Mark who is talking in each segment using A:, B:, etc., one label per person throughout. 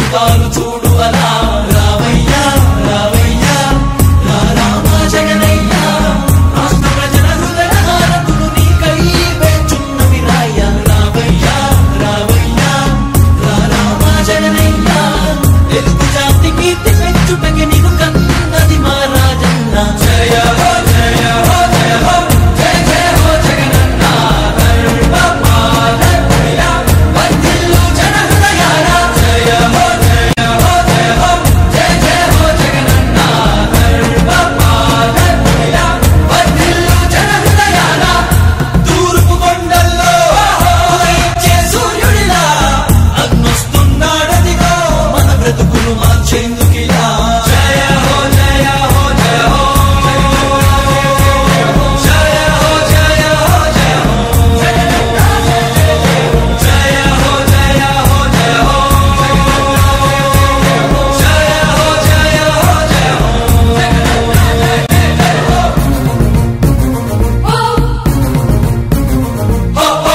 A: అద్భుతాలు చూడు అలా రావయ్యా రావయ్యా రా రామ జగనయ్యా రాష్ట్ర ప్రజల హృదయ హారతులు నీకై వేచున్నవి రాయ రావయ్యా రావయ్యా రా రామ జగనయ్యా తెలుగు జాతి కీర్తి పెంచుటకి నీకు కన్నది మా రాజన్న జయ హో జయ హో జయ హో జయ జయ హో జగనన్న ధర్మ పాలనయ వర్ధిల్లు జన హృదయాల జయ హో జయ హో జయ హో జయ జయ హో జగనన్న ధర్మ పాలనయ వర్ధిల్లు జన హృదయాల తూర్పు కొండల్లో ఉదయించే సూర్యుడిలా అగ్నొస్తున్నాడదిగో మన బ్రతుకులు మార్చేందుకిలా జయ హో జయ హో జయ హో జయ హో జయ హో జయ హో జయ హో జయ హో జయ హో జయ హో జయ హో జయ హో హో హో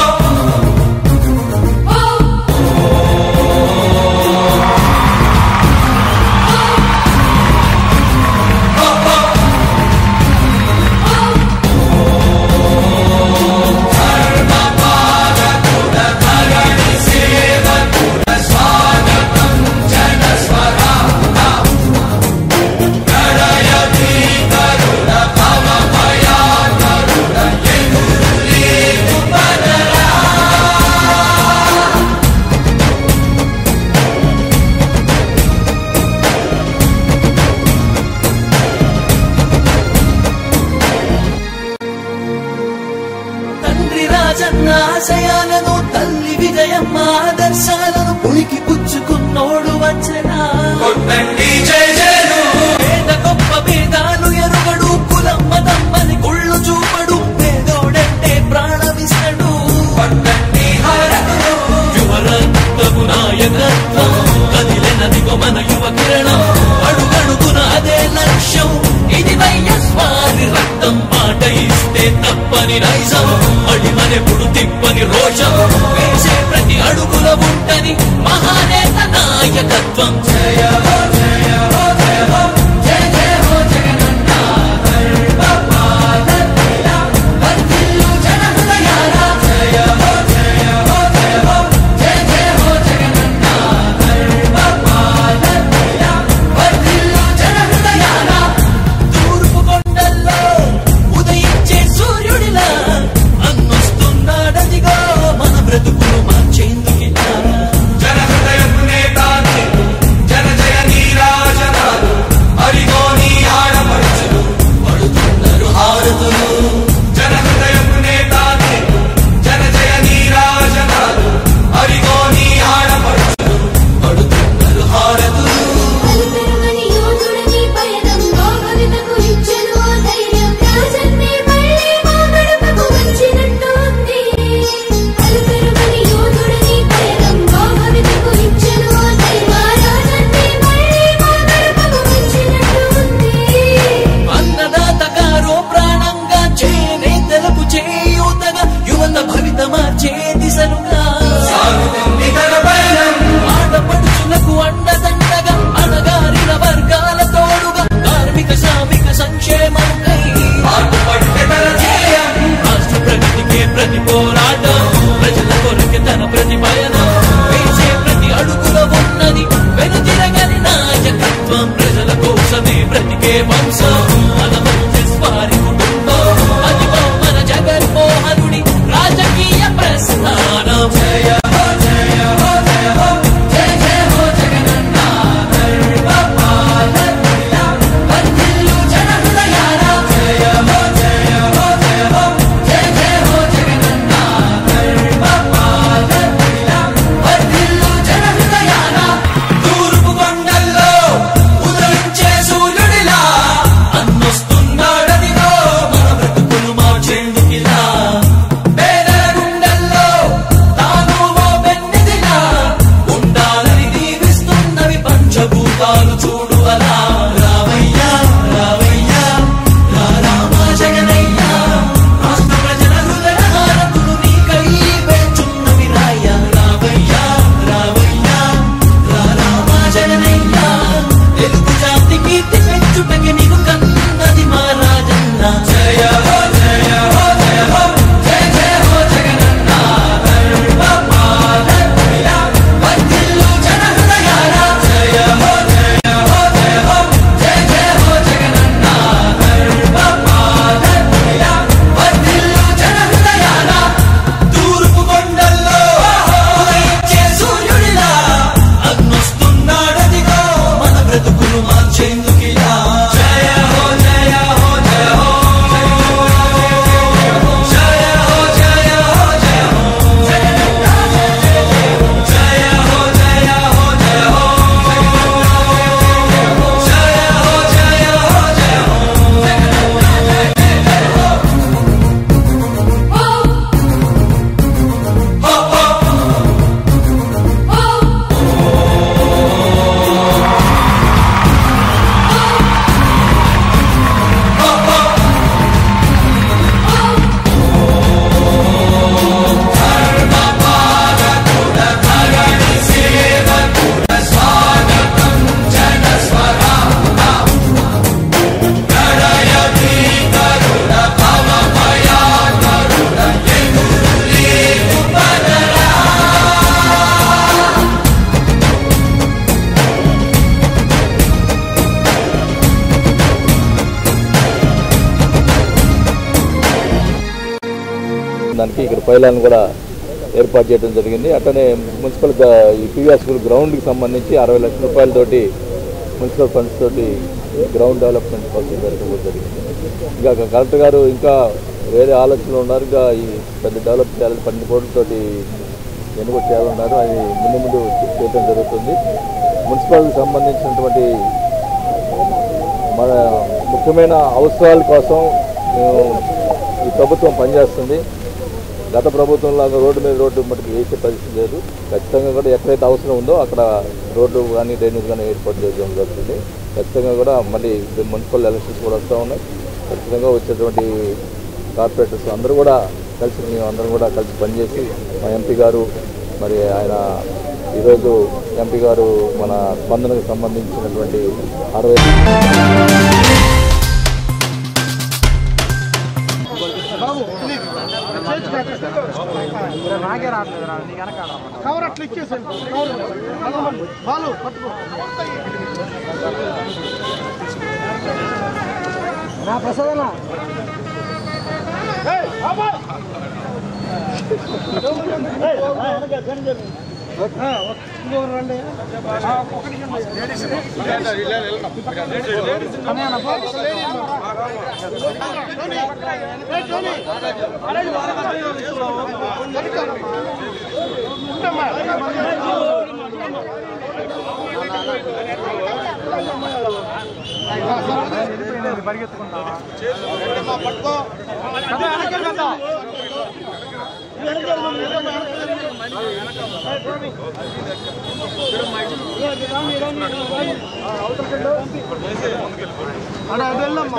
A: తండ్రి రాజన్న ఆశయాలను తల్లి విజయమ్మ ఆదర్శాలను పులికి పుచ్చుకున్నోడు వచ్చనా
B: కొట్టండి జయ జయలు
A: పేద గొప్ప భేదాలు ఎరుగడు కులం మతమ్మని కుళ్ళు చూపడు పేదోడంటే ప్రాణమిస్తడు
B: కొట్టండి హారతులు
A: యువరక్తము నాయకత్వం కదిలినదిగో మన యువ కిరణం అడుగడుగున అదే లక్ష్యం ఇది వైఎస్వారి రక్తం మాట ఇస్తే తప్పని నైజం అడిమనెప్పుడు తిప్పని రోషం వేసే ప్రతి అడుగుల ఉంటని మహానేత నాయకత్వం జయ హో జయ హో జయ హో జయ జయ హో జగనన్న ధర్మ పాలనయ వర్ధిల్లు జన హృదయాల జయ హో జయ హో జయ హో జయ జయ హో జగనన్న ధర్మ పాలనయ వర్ధిల్లు జన హృదయాల తూర్పు కొండల్లో ఉదయించే సూర్యుడిలా అన్నొస్తున్నాడదిగో మన బ్రతుకులు మార్చేందుకిలా
B: జన హృదయపు నేతాన్ని
C: చేయడానికి ఇక్కడ పైలాన్ కూడా ఏర్పాటు చేయడం జరిగింది అట్లనే మున్సిపల్ గ- ఈ పివిఆర్ స్కూల్ గ్రౌండ్కి సంబంధించి అరవై లక్షల రూపాయలతోటి మున్సిపల్ ఫండ్స్ తోటి గ్రౌండ్ డెవలప్మెంట్ కోసం జరగడం జరిగింది ఇంకా కలెక్టర్ గారు ఇంకా వేరే ఆలోచనలు ఉన్నారు ఇంకా ఈ పెద్ద డెవలప్ చేయాలని పన్నెండు కోట్లతోటి ఎన్నుకో చేయాలన్నారు అది ముందు ముందు చేయడం జరుగుతుంది మున్సిపల్ సంబంధించినటువంటి మన ముఖ్యమైన అవసరాల కోసం మేము ఈ ప్రభుత్వం పనిచేస్తుంది గత ప్రభుత్వంలాగా రోడ్డు మీద రోడ్డు మటుకు వేసే పరిస్థితి లేదు ఖచ్చితంగా కూడా ఎక్కడైతే అవసరం ఉందో అక్కడ రోడ్డు కానీ డ్రైనేజ్ కానీ ఏర్పాటు చేయడం జరుగుతుంది ఖచ్చితంగా కూడా మళ్ళీ మున్సిపల్ ఎలక్షన్స్ కూడా వస్తూ ఉన్నాయి ఖచ్చితంగా వచ్చేటువంటి కార్పొరేటర్స్ అందరూ కూడా కలిసి మేము అందరం కూడా కలిసి పనిచేసి మా ఎంపీ గారు మరి ఆయన ఈరోజు ఎంపీ గారు మన స్పందనకు సంబంధించినటువంటి అరవై
D: కవర్ అట్లా ఇచ్చేసాను కవర్ బాలు పట్టుకో నా ప్రసాదనా రండి అక్కడ అది వెళ్ళమ్మా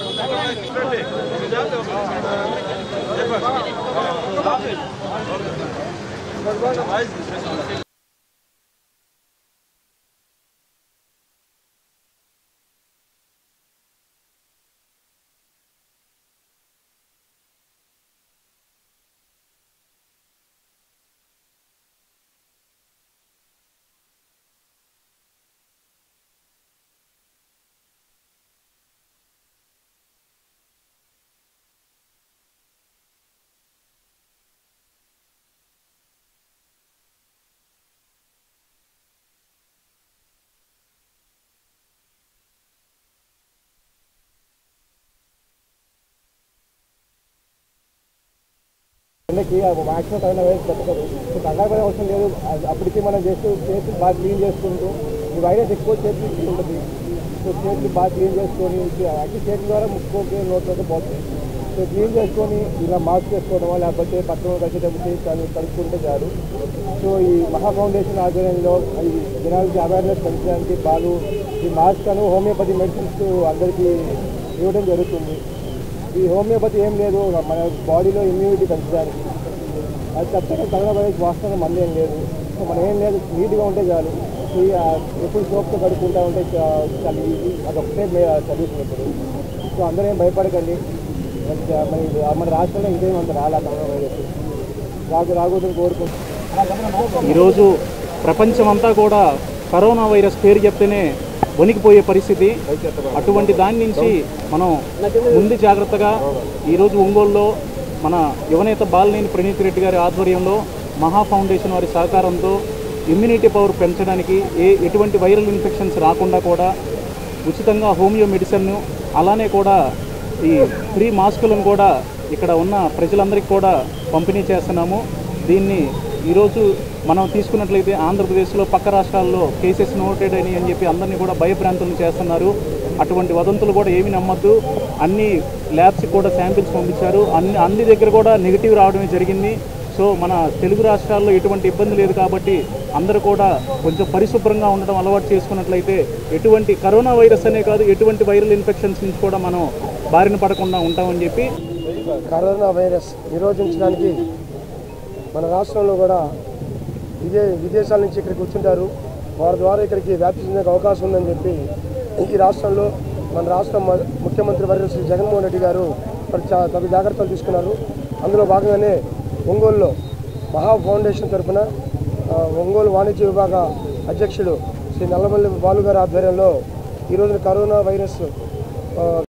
E: ఎండకి మ్యాక్సిమం కరోనా వైరస్ బతకదు సో కంగారు పడే అవసరం లేదు అది అప్పటికి మనం చేస్తూ చేసి బాగా క్లీన్ చేసుకుంటూ ఈ వైరస్ ఎక్కువ చేతి ఉంటుంది సో చేతులు బాగా క్లీన్ చేసుకొని యాక్చువల్ చేతి ద్వారా ముక్కోకి నోట్లోకి పోతుంది సో క్లీన్ చేసుకొని ఇలా మాస్క్ వేసుకోవడం లేకపోతే పక్కన కలిసేటప్పుడు కానీ కలుపుకుంటే చాలు సో ఈ మహా ఫౌండేషన్ ఆధ్వర్యంలో ఈ జనాలకి అవేర్నెస్ పెంచడానికి బాలు ఈ మాస్క్ అను హోమియోపతి మెడిసిన్స్ అందరికీ ఇవ్వడం జరుగుతుంది ఈ హోమియోపతి ఏం లేదు మన బాడీలో ఇమ్యూనిటీ పెంచడానికి అది తప్పక కరోనా వైరస్ వాస్తవంగా మంది ఏం లేదు సో మనం ఏం లేదు నీట్గా ఉంటే చాలు ఈ, ఆ, ఎప్పుడు సోప్తో కడుక్కుంటా ఉంటే చా- చాలా ఈజీ అది ఒకటే సొల్యూషన్ ఇప్పుడు సో అందరూ ఏం భయపడకండి మరి మరి మన రాష్ట్రంలో ఇంకేం అంత రాలే కరోనా వైరస్ రాకు రాకూడదని కోరుకుంటున్నాం
F: ఈరోజు ప్రపంచమంతా కూడా కరోనా వైరస్ పేరు చెప్తేనే వణికిపోయే పరిస్థితి అటువంటి దాని నుంచి మనం ముందు జాగ్రత్తగా ఈరోజు ఒంగోలులో మన యువనేత బాలినేని ప్రణీత్ రెడ్డి గారి ఆధ్వర్యంలో మహా ఫౌండేషన్ వారి సహకారంతో ఇమ్యూనిటీ పవర్ పెంచడానికి ఏ ఎటువంటి వైరల్ ఇన్ఫెక్షన్స్ రాకుండా కూడా ఉచితంగా హోమియో మెడిసిన్ అలానే కూడా ఈ ఫ్రీ మాస్కులను కూడా ఇక్కడ ఉన్న ప్రజలందరికీ కూడా పంపిణీ చేస్తున్నాము దీన్ని ఈరోజు మనం తీసుకున్నట్లయితే ఆంధ్రప్రదేశ్లో పక్క రాష్ట్రాల్లో కేసెస్ నోటెడ్ అని అని చెప్పి అందరినీ కూడా భయభ్రాంతులు చేస్తున్నారు అటువంటి వదంతులు కూడా ఏమీ నమ్మద్దు అన్ని ల్యాబ్స్కి కూడా శాంపిల్స్ పంపించారు అన్ని అన్ని దగ్గర కూడా నెగిటివ్ రావడమే జరిగింది సో మన తెలుగు రాష్ట్రాల్లో ఎటువంటి ఇబ్బంది లేదు కాబట్టి అందరూ కూడా కొంచెం పరిశుభ్రంగా ఉండడం అలవాటు చేసుకున్నట్లయితే ఎటువంటి కరోనా వైరస్ అనే కాదు ఎటువంటి వైరల్ ఇన్ఫెక్షన్స్ నుంచి కూడా మనం బారిన పడకుండా ఉంటామని చెప్పి
E: కరోనా వైరస్ నిరోధించడానికి మన రాష్ట్రంలో కూడా విదే విదేశాల నుంచి ఇక్కడికి వచ్చింటారు వారి ద్వారా ఇక్కడికి వ్యాప్తి చెందే అవకాశం ఉందని చెప్పి ఈ రాష్ట్రంలో మన రాష్ట్ర మ- ముఖ్యమంత్రి వర్యులు శ్రీ జగన్మోహన్ రెడ్డి గారు మరి చా- తగు జాగ్రత్తలు తీసుకున్నారు అందులో భాగంగానే ఒంగోలులో మహా ఫౌండేషన్ తరఫున ఆ, ఒంగోలు వాణిజ్య విభాగ అధ్యక్షుడు శ్రీ నల్లమల్లి బాలు గారి ఆధ్వర్యంలో ఈరోజు కరోనా వైరస్ ఆ,